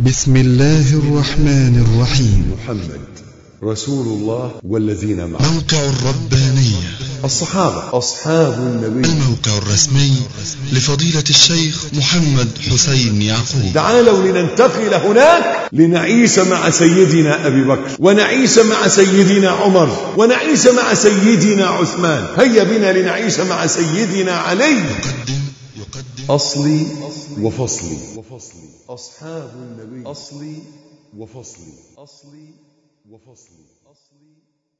بسم الله الرحمن الرحيم محمد رسول الله والذين معه موقع الربانية الصحابة أصحاب النبي الموقع الرسمي لفضيلة الشيخ محمد حسين يعقوب تعالوا لننتقل هناك لنعيش مع سيدنا أبي بكر ونعيش مع سيدنا عمر ونعيش مع سيدنا عثمان هيا بنا لنعيش مع سيدنا علي يقدم يقدم أصلي وفصلي وفصلي أصحاب النبي أصلي وفصلي أصلي وفصلي أصلي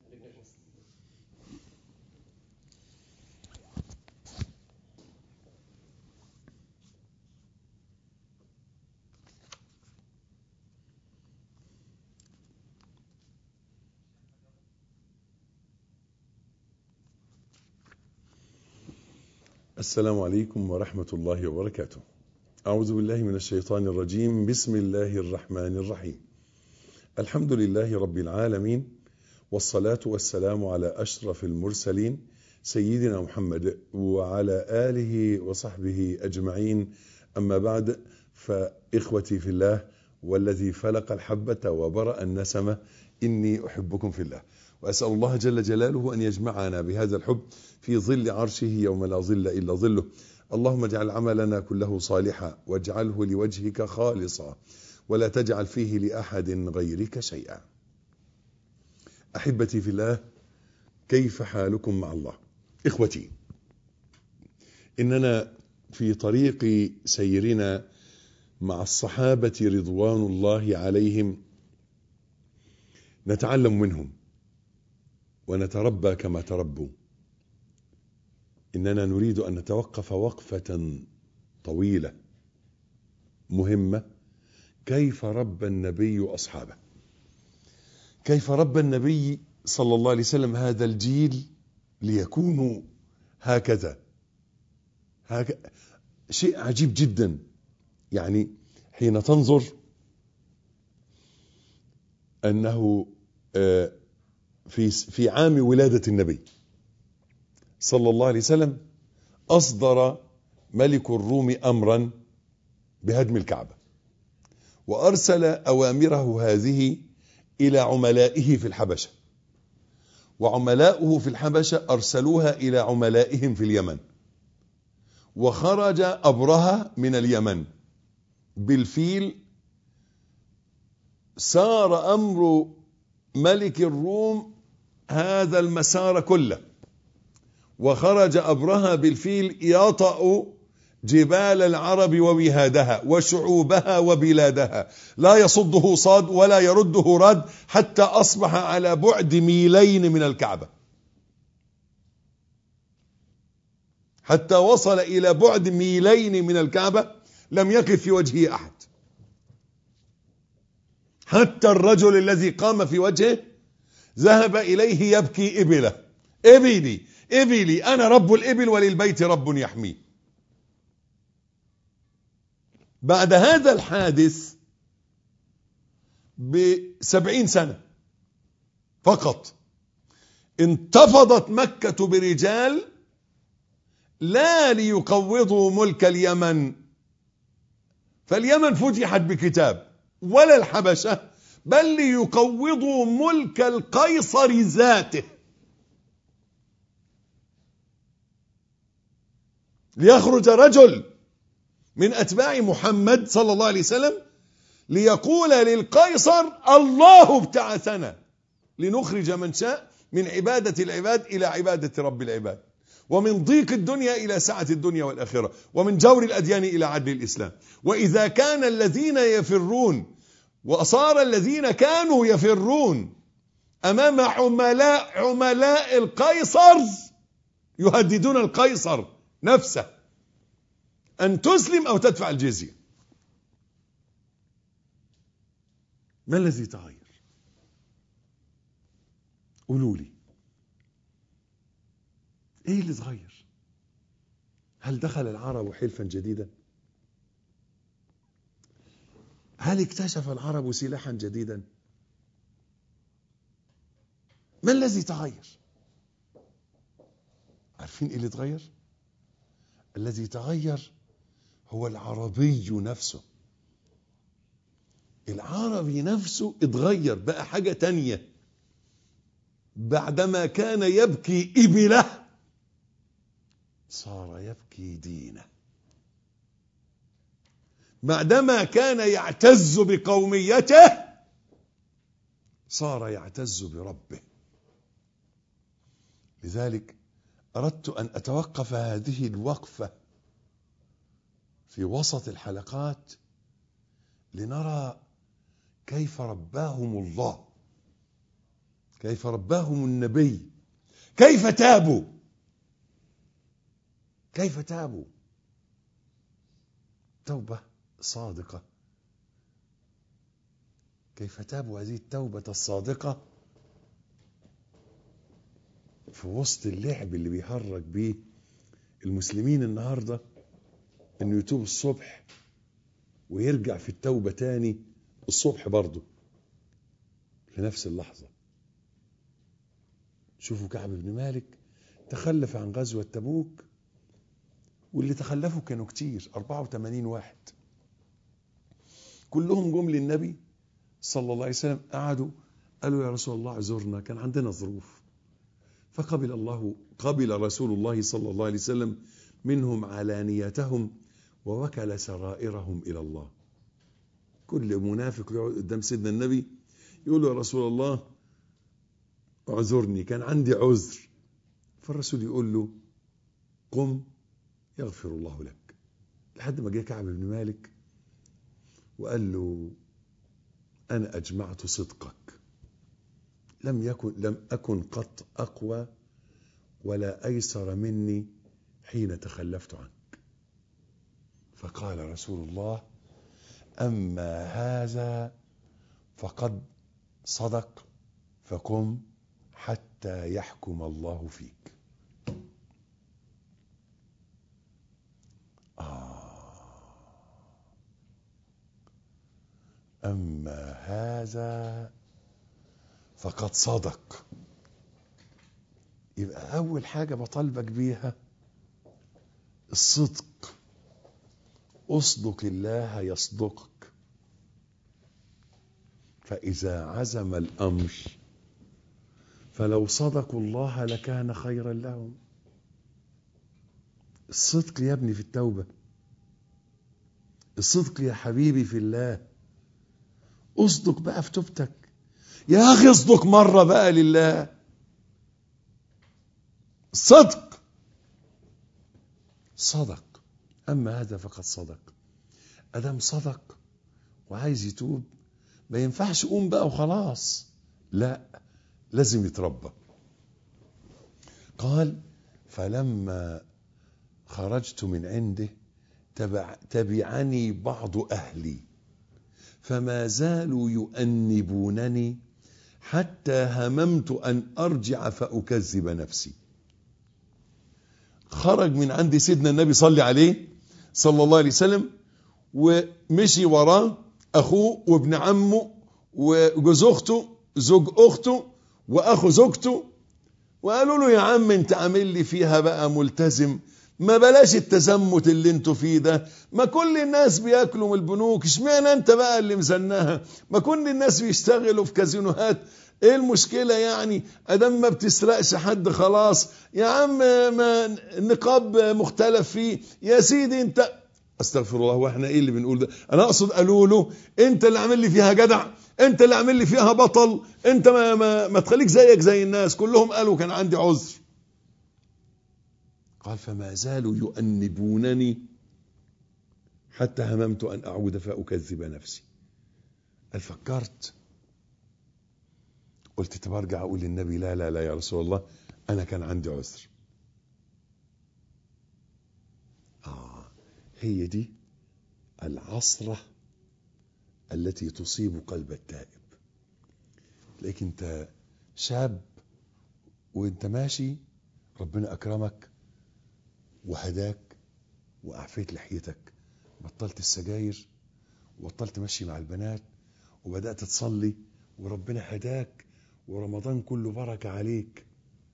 السلام عليكم ورحمة الله وبركاته أعوذ بالله من الشيطان الرجيم بسم الله الرحمن الرحيم الحمد لله رب العالمين والصلاة والسلام على أشرف المرسلين سيدنا محمد وعلى آله وصحبه أجمعين أما بعد فإخوتي في الله والذي فلق الحبة وبرأ النسمة إني أحبكم في الله وأسأل الله جل جلاله أن يجمعنا بهذا الحب في ظل عرشه يوم لا ظل إلا ظله اللهم اجعل عملنا كله صالحا واجعله لوجهك خالصا ولا تجعل فيه لأحد غيرك شيئا أحبتي في الله كيف حالكم مع الله إخوتي إننا في طريق سيرنا مع الصحابة رضوان الله عليهم نتعلم منهم ونتربى كما تربوا اننا نريد ان نتوقف وقفه طويله مهمه كيف ربى النبي اصحابه كيف ربى النبي صلى الله عليه وسلم هذا الجيل ليكونوا هكذا هك... شيء عجيب جدا يعني حين تنظر انه آه في في عام ولاده النبي صلى الله عليه وسلم أصدر ملك الروم أمرا بهدم الكعبة وأرسل أوامره هذه إلى عملائه في الحبشة وعملاؤه في الحبشة أرسلوها إلى عملائهم في اليمن وخرج أبرهة من اليمن بالفيل سار أمر ملك الروم هذا المسار كله وخرج أبرهة بالفيل يطأ جبال العرب ووهادها وشعوبها وبلادها لا يصده صاد ولا يرده رد حتى أصبح على بعد ميلين من الكعبة حتى وصل إلى بعد ميلين من الكعبة لم يقف في وجهه أحد حتى الرجل الذي قام في وجهه ذهب إليه يبكي إبله إبلي إبلي أنا رب الإبل وللبيت رب يحميه بعد هذا الحادث بسبعين سنة فقط انتفضت مكة برجال لا ليقوضوا ملك اليمن فاليمن فتحت بكتاب ولا الحبشة بل ليقوضوا ملك القيصر ذاته ليخرج رجل من أتباع محمد صلى الله عليه وسلم ليقول للقيصر الله ابتعثنا لنخرج من شاء من عبادة العباد إلى عبادة رب العباد ومن ضيق الدنيا إلى سعة الدنيا والآخرة ومن جور الأديان إلى عدل الإسلام وإذا كان الذين يفرون وصار الذين كانوا يفرون أمام عملاء عملاء القيصر يهددون القيصر نفسه أن تسلم أو تدفع الجزية ما الذي تغير قولوا لي ايه اللي تغير هل دخل العرب حلفا جديدا هل اكتشف العرب سلاحا جديدا ما الذي تغير عارفين ايه اللي تغير الذي تغير هو العربي نفسه العربي نفسه اتغير بقى حاجة تانية بعدما كان يبكي إبله صار يبكي دينه بعدما كان يعتز بقوميته صار يعتز بربه لذلك أردت أن أتوقف هذه الوقفة في وسط الحلقات لنرى كيف رباهم الله كيف رباهم النبي كيف تابوا كيف تابوا توبة صادقة كيف تابوا هذه التوبة الصادقة في وسط اللعب اللي بيهرج بيه المسلمين النهارده انه يتوب الصبح ويرجع في التوبة تاني الصبح برضه في نفس اللحظة شوفوا كعب بن مالك تخلف عن غزوة تبوك واللي تخلفوا كانوا كتير 84 واحد كلهم جم للنبي صلى الله عليه وسلم قعدوا قالوا يا رسول الله اعذرنا كان عندنا ظروف فقبل الله قبل رسول الله صلى الله عليه وسلم منهم علانيتهم ووكل سرائرهم الى الله كل منافق يقعد قدام سيدنا النبي يقول له يا رسول الله اعذرني كان عندي عذر فالرسول يقول له قم يغفر الله لك لحد ما جه كعب بن مالك وقال له انا اجمعت صدقك لم يكن لم اكن قط اقوى ولا ايسر مني حين تخلفت عنك فقال رسول الله اما هذا فقد صدق فقم حتى يحكم الله فيك آه. اما هذا فقد صدق يبقى اول حاجه بطالبك بيها الصدق اصدق الله يصدقك فاذا عزم الامر فلو صدقوا الله لكان خيرا لهم الصدق يا ابني في التوبه الصدق يا حبيبي في الله اصدق بقى في توبتك يا اخي اصدق مره بقى لله صدق صدق اما هذا فقد صدق ادم صدق وعايز يتوب ما ينفعش قوم بقى وخلاص لا لازم يتربى قال فلما خرجت من عنده تبع تبعني بعض اهلي فما زالوا يؤنبونني حتى هممت ان ارجع فاكذب نفسي خرج من عند سيدنا النبي صلى عليه صلى الله عليه وسلم ومشي وراه اخوه وابن عمه وجوز اخته زوج اخته واخو زوجته وقالوا له يا عم انت عامل لي فيها بقى ملتزم ما بلاش التزمت اللي انتوا فيه ده ما كل الناس بياكلوا من البنوك اشمعنى انت بقى اللي مزناها ما كل الناس بيشتغلوا في كازينوهات ايه المشكلة يعني ادام ما بتسرقش حد خلاص يا عم ما نقاب مختلف فيه يا سيدي انت استغفر الله واحنا ايه اللي بنقول ده انا اقصد قالوا له انت اللي عامل لي فيها جدع انت اللي عامل لي فيها بطل انت ما, ما, ما تخليك زيك زي الناس كلهم قالوا كان عندي عذر قال فما زالوا يؤنبونني حتى هممت ان اعود فاكذب نفسي قال فكرت قلت طب ارجع اقول للنبي لا لا لا يا رسول الله انا كان عندي عذر اه هي دي العصره التي تصيب قلب التائب لكن انت شاب وانت ماشي ربنا اكرمك وهداك واعفيت لحيتك بطلت السجاير وبطلت مشي مع البنات وبدات تصلي وربنا هداك ورمضان كله بركه عليك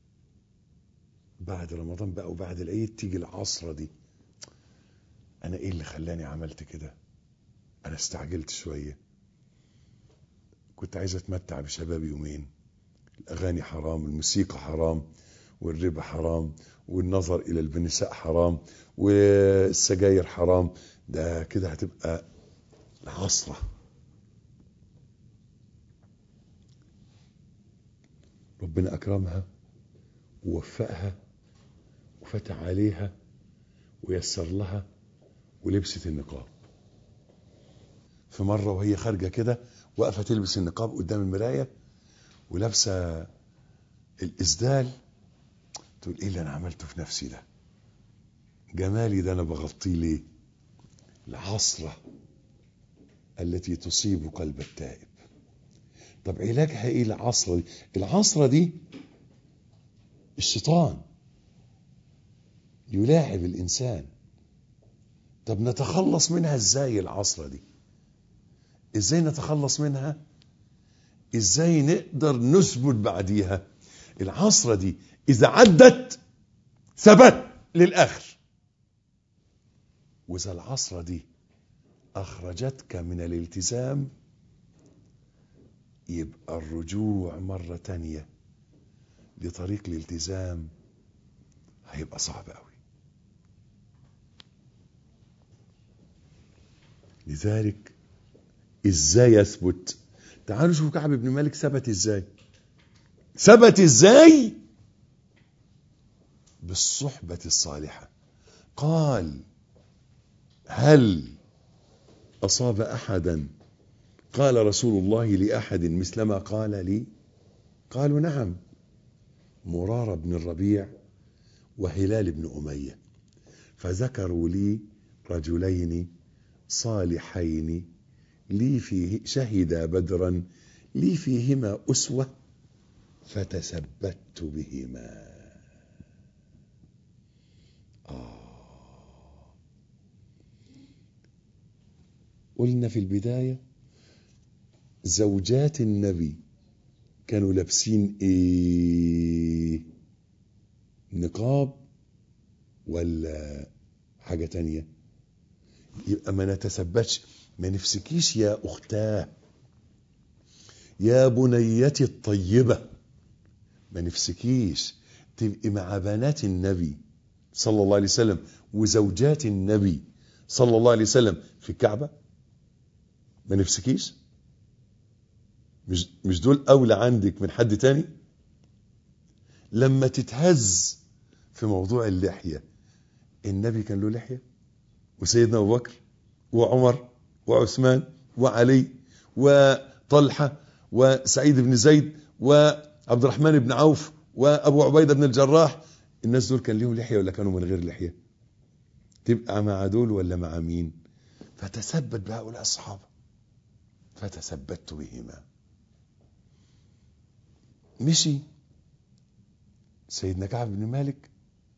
بعد رمضان بقى وبعد العيد تيجي العصره دي انا ايه اللي خلاني عملت كده انا استعجلت شويه كنت عايز اتمتع بشبابي يومين الاغاني حرام الموسيقى حرام والربا حرام والنظر الى النساء حرام والسجاير حرام ده كده هتبقى العصرة ربنا أكرمها ووفقها وفتح عليها ويسر لها ولبست النقاب في مرة وهي خارجة كده واقفة تلبس النقاب قدام المراية ولابسة الإسدال تقول إيه اللي أنا عملته في نفسي ده جمالي ده أنا بغطيه ليه العصرة التي تصيب قلب التائب طب علاجها ايه العصرة دي العصرة دي الشيطان يلاعب الإنسان طب نتخلص منها ازاي العصرة دي ازاي نتخلص منها ازاي نقدر نثبت بعديها العصرة دي اذا عدت ثبت للآخر واذا العصرة دي أخرجتك من الالتزام يبقى الرجوع مرة تانية لطريق الالتزام هيبقى صعب قوي لذلك ازاي يثبت تعالوا شوفوا كعب بن مالك ثبت ازاي ثبت ازاي بالصحبة الصالحة قال هل أصاب أحدا قال رسول الله لأحد مثلما قال لي قالوا نعم مرار بن الربيع وهلال بن أمية فذكروا لي رجلين صالحين لي فيه شهدا بدرا لي فيهما أسوة فتثبت بهما قلنا في البداية زوجات النبي كانوا لابسين ايه نقاب ولا حاجة تانية يبقى ما نتثبتش ما نفسكيش يا أختاه يا بنيتي الطيبة ما نفسكيش تبقي مع بنات النبي صلى الله عليه وسلم وزوجات النبي صلى الله عليه وسلم في الكعبة ما نفسكيش مش مش دول اولى عندك من حد تاني لما تتهز في موضوع اللحيه النبي كان له لحيه وسيدنا ابو بكر وعمر وعثمان وعلي وطلحه وسعيد بن زيد وعبد الرحمن بن عوف وابو عبيده بن الجراح الناس دول كان ليهم لحيه ولا كانوا من غير لحيه تبقى مع دول ولا مع مين فتثبت بهؤلاء الصحابه فتثبت بهما مشي سيدنا كعب بن مالك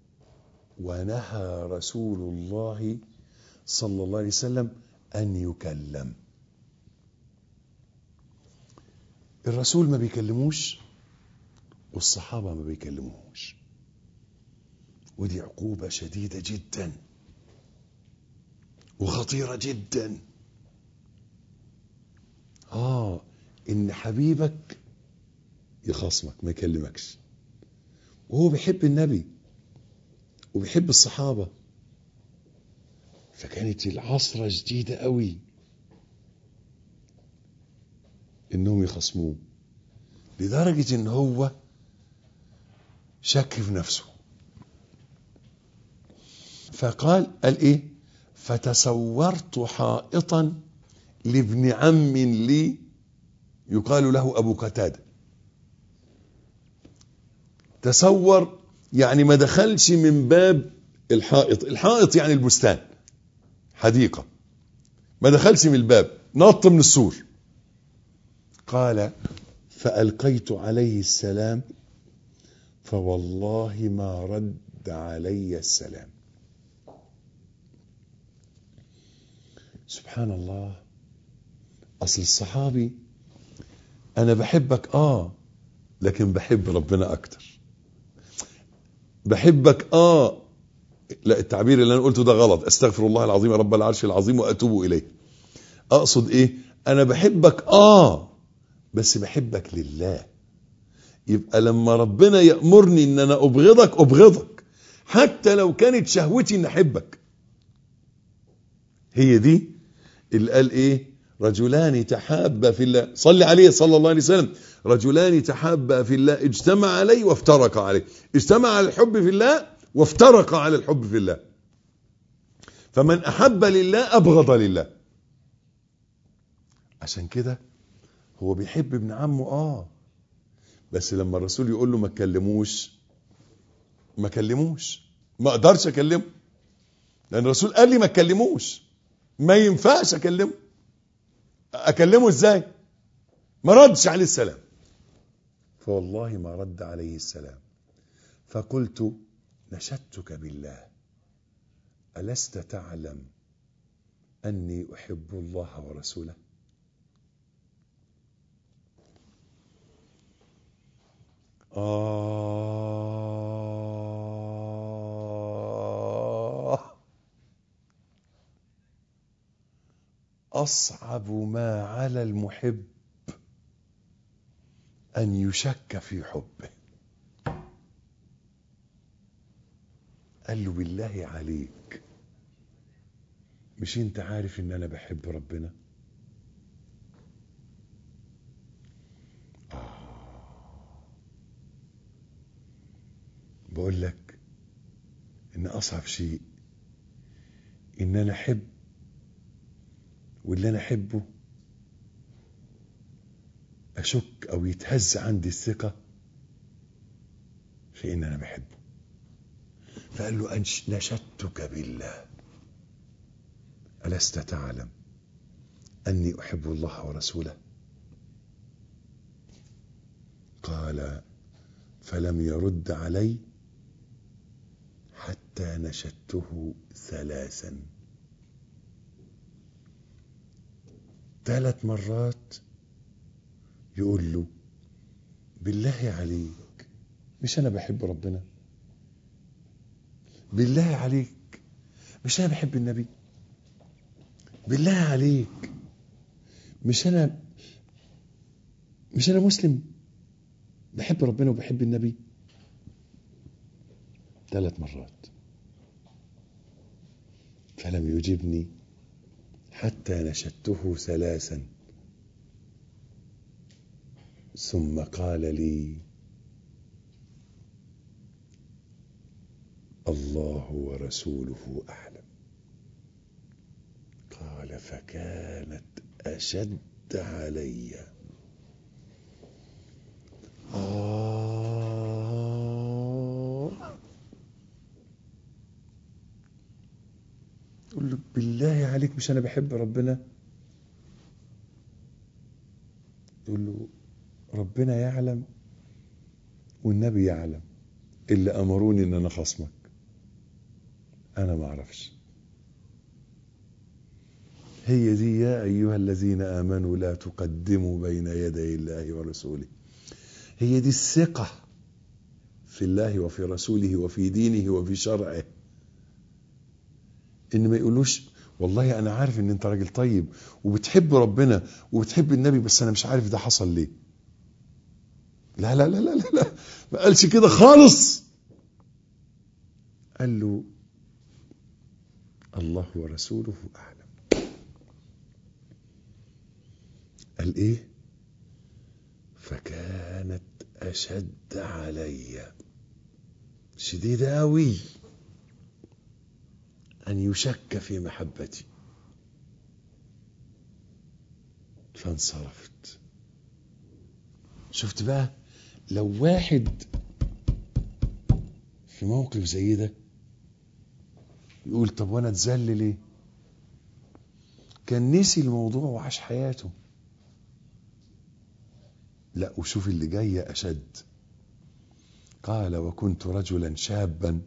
ونهى رسول الله صلى الله عليه وسلم أن يكلم الرسول ما بيكلموش والصحابة ما بيكلموهوش ودي عقوبة شديدة جدا وخطيرة جدا آه إن حبيبك يخاصمك ما يكلمكش وهو بيحب النبي وبيحب الصحابة فكانت العصرة جديدة قوي انهم يخصموه لدرجة ان هو شك في نفسه فقال قال ايه فتسورت حائطا لابن عم لي يقال له ابو قتاده تصور يعني ما دخلش من باب الحائط الحائط يعني البستان حديقة ما دخلش من الباب نط من السور قال فألقيت عليه السلام فوالله ما رد علي السلام سبحان الله أصل الصحابي أنا بحبك آه لكن بحب ربنا أكتر بحبك اه لا التعبير اللي انا قلته ده غلط استغفر الله العظيم رب العرش العظيم واتوب اليه اقصد ايه انا بحبك اه بس بحبك لله يبقى لما ربنا يأمرني ان انا ابغضك ابغضك حتى لو كانت شهوتي ان احبك هي دي اللي قال ايه رجلان تحابا في الله صلي عليه صلى الله عليه وسلم رجلان تحابا في الله اجتمع عليه وافترق عليه اجتمع على الحب في الله وافترق على الحب في الله فمن احب لله ابغض لله عشان كده هو بيحب ابن عمه اه بس لما الرسول يقول له ما تكلموش ما كلموش ما اقدرش اكلمه لان الرسول قال لي ما تكلموش ما ينفعش اكلمه اكلمه ازاي ما ردش عليه السلام فوالله ما رد عليه السلام فقلت نشدتك بالله ألست تعلم أني أحب الله ورسوله آه أصعب ما على المحب أن يشك في حبه قال له بالله عليك مش انت عارف ان انا بحب ربنا بقول لك ان اصعب شيء ان انا احب واللي انا احبه اشك او يتهز عندي الثقه في ان انا بحبه فقال له أنش نشدتك بالله ألست تعلم أني أحب الله ورسوله قال فلم يرد علي حتى نشدته ثلاثا ثلاث مرات يقول له بالله عليك مش أنا بحب ربنا بالله عليك مش انا بحب النبي بالله عليك مش انا مش انا مسلم بحب ربنا وبحب النبي ثلاث مرات فلم يجبني حتى نشدته ثلاثا ثم قال لي الله ورسوله اعلم قال فكانت اشد علي آه قل له بالله عليك مش انا بحب ربنا يقول له ربنا يعلم والنبي يعلم اللي امروني ان انا خصمك انا ما اعرفش هي دي يا ايها الذين امنوا لا تقدموا بين يدي الله ورسوله هي دي الثقه في الله وفي رسوله وفي دينه وفي شرعه ان ما يقولوش والله انا عارف ان انت راجل طيب وبتحب ربنا وبتحب النبي بس انا مش عارف ده حصل ليه لا لا لا لا لا, لا. ما قالش كده خالص قال له الله ورسوله اعلم قال ايه فكانت اشد علي شديده قوي ان يشك في محبتي فانصرفت شفت بقى لو واحد في موقف زي ده يقول طب وانا اتذل ليه كان نسي الموضوع وعاش حياته لا وشوف اللي جاية أشد قال وكنت رجلا شابا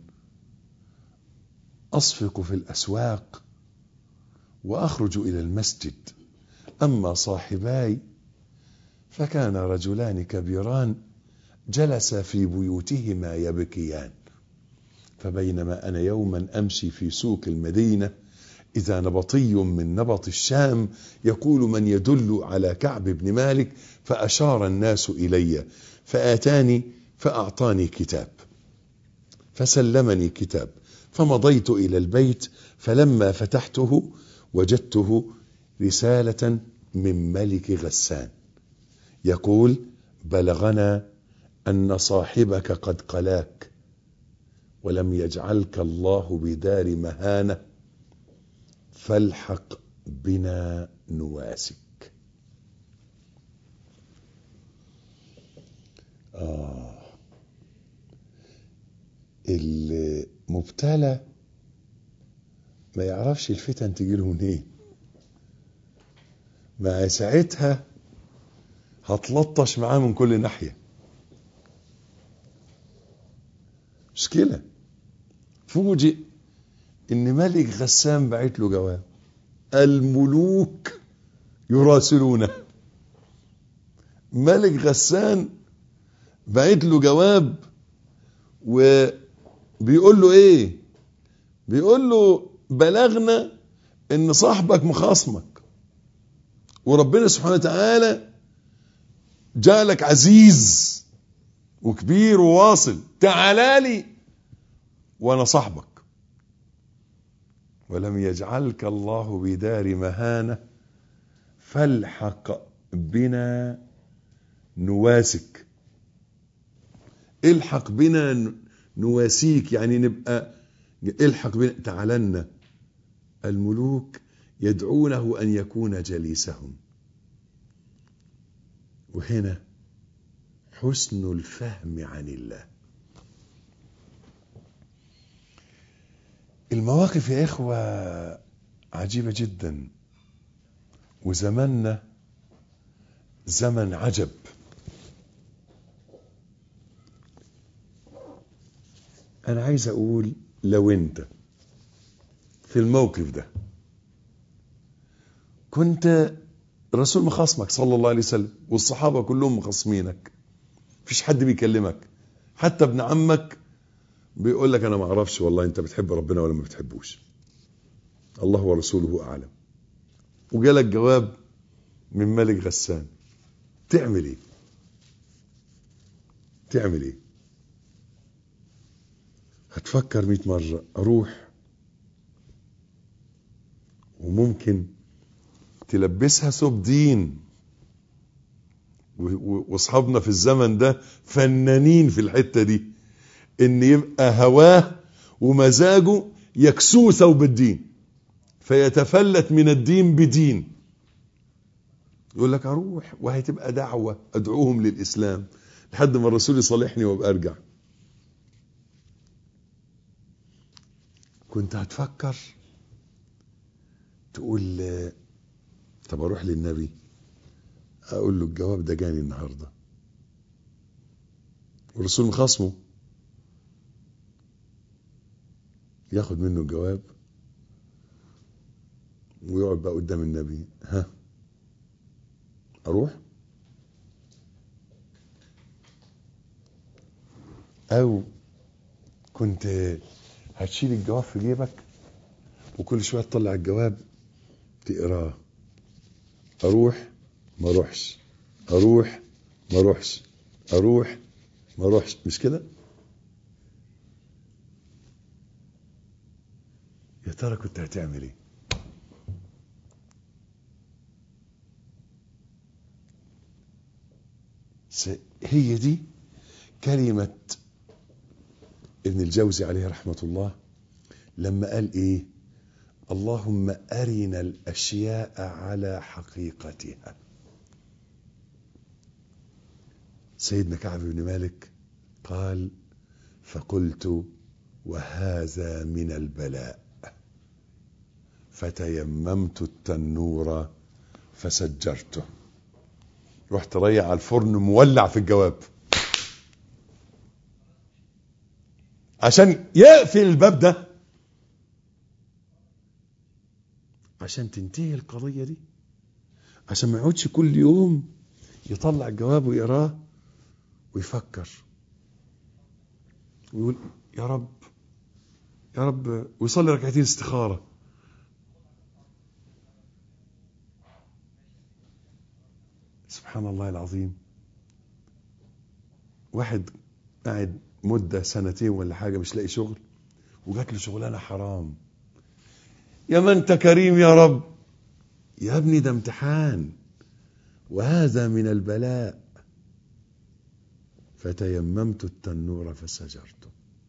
أصفق في الأسواق وأخرج إلى المسجد أما صاحباي فكان رجلان كبيران جلسا في بيوتهما يبكيان فبينما أنا يوما أمشي في سوق المدينة إذا نبطي من نبط الشام يقول من يدل على كعب بن مالك فأشار الناس إلي فآتاني فأعطاني كتاب فسلمني كتاب فمضيت إلى البيت فلما فتحته وجدته رسالة من ملك غسان يقول بلغنا أن صاحبك قد قلاك ولم يجعلك الله بدار مهانة فالحق بنا نواسك آه المبتلى ما يعرفش الفتن تجيله منين مع ساعتها هتلطش معاه من كل ناحية مشكلة فوجئ ان ملك غسان بعت له جواب الملوك يراسلونه ملك غسان بعت له جواب وبيقول له ايه بيقول له بلغنا ان صاحبك مخاصمك وربنا سبحانه وتعالى جعلك عزيز وكبير وواصل تعالى لي وانا صاحبك ولم يجعلك الله بدار مهانة فالحق بنا نواسك الحق بنا نواسيك يعني نبقى الحق بنا تعالنا الملوك يدعونه أن يكون جليسهم وهنا حسن الفهم عن الله المواقف يا إخوة عجيبة جدا وزماننا زمن عجب أنا عايز أقول لو أنت في الموقف ده كنت الرسول مخاصمك صلى الله عليه وسلم والصحابة كلهم مخاصمينك مفيش حد بيكلمك حتى ابن عمك بيقول لك انا ما اعرفش والله انت بتحب ربنا ولا ما بتحبوش الله ورسوله اعلم وجالك جواب من ملك غسان تعمل ايه تعمل ايه هتفكر مئة مرة اروح وممكن تلبسها ثوب دين واصحابنا في الزمن ده فنانين في الحتة دي ان يبقى هواه ومزاجه يكسوه ثوب الدين فيتفلت من الدين بدين يقول لك اروح وهتبقى دعوة ادعوهم للاسلام لحد ما الرسول يصالحني وابقى ارجع كنت هتفكر تقول طب اروح للنبي اقول له الجواب ده جاني النهارده والرسول مخاصمه ياخد منه الجواب ويقعد بقى قدام النبي ها اروح او كنت هتشيل الجواب في جيبك وكل شويه تطلع الجواب تقراه اروح ما اروحش اروح ما اروحش اروح ما اروحش مش كده يا ترى كنت هتعمل ايه هي دي كلمة ابن الجوزي عليه رحمة الله لما قال ايه اللهم أرنا الأشياء على حقيقتها سيدنا كعب بن مالك قال فقلت وهذا من البلاء فتيممت التنور فسجرته رحت ريع على الفرن مولع في الجواب عشان يقفل الباب ده عشان تنتهي القضية دي عشان ما يقعدش كل يوم يطلع الجواب ويقراه ويفكر ويقول يا رب يا رب ويصلي ركعتين استخارة سبحان الله العظيم واحد قاعد مدة سنتين ولا حاجة مش لاقي شغل وجات له شغلانة حرام يا ما انت كريم يا رب يا ابني ده امتحان وهذا من البلاء فتيممت التنور فسجرته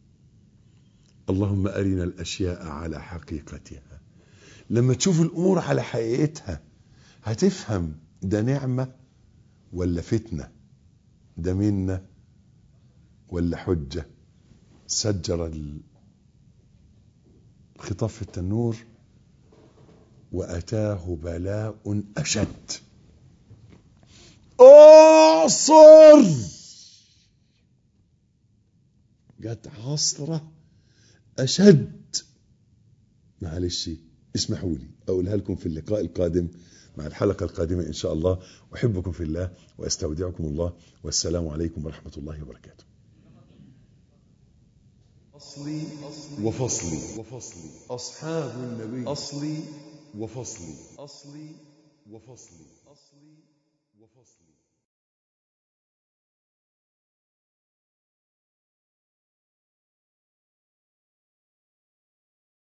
اللهم أرنا الأشياء على حقيقتها لما تشوف الأمور على حقيقتها هتفهم ده نعمة ولا فتنة ده منة ولا حجة سجر الخطاف في التنور وأتاه بلاء أشد أعصر جت عصرة أشد معلش اسمحوا لي أقولها لكم في اللقاء القادم مع الحلقة القادمة إن شاء الله أحبكم في الله وأستودعكم الله والسلام عليكم ورحمة الله وبركاته أصلي وفصلي وفصلي أصحاب النبي أصلي وفصلي أصلي وفصلي أصلي وفصلي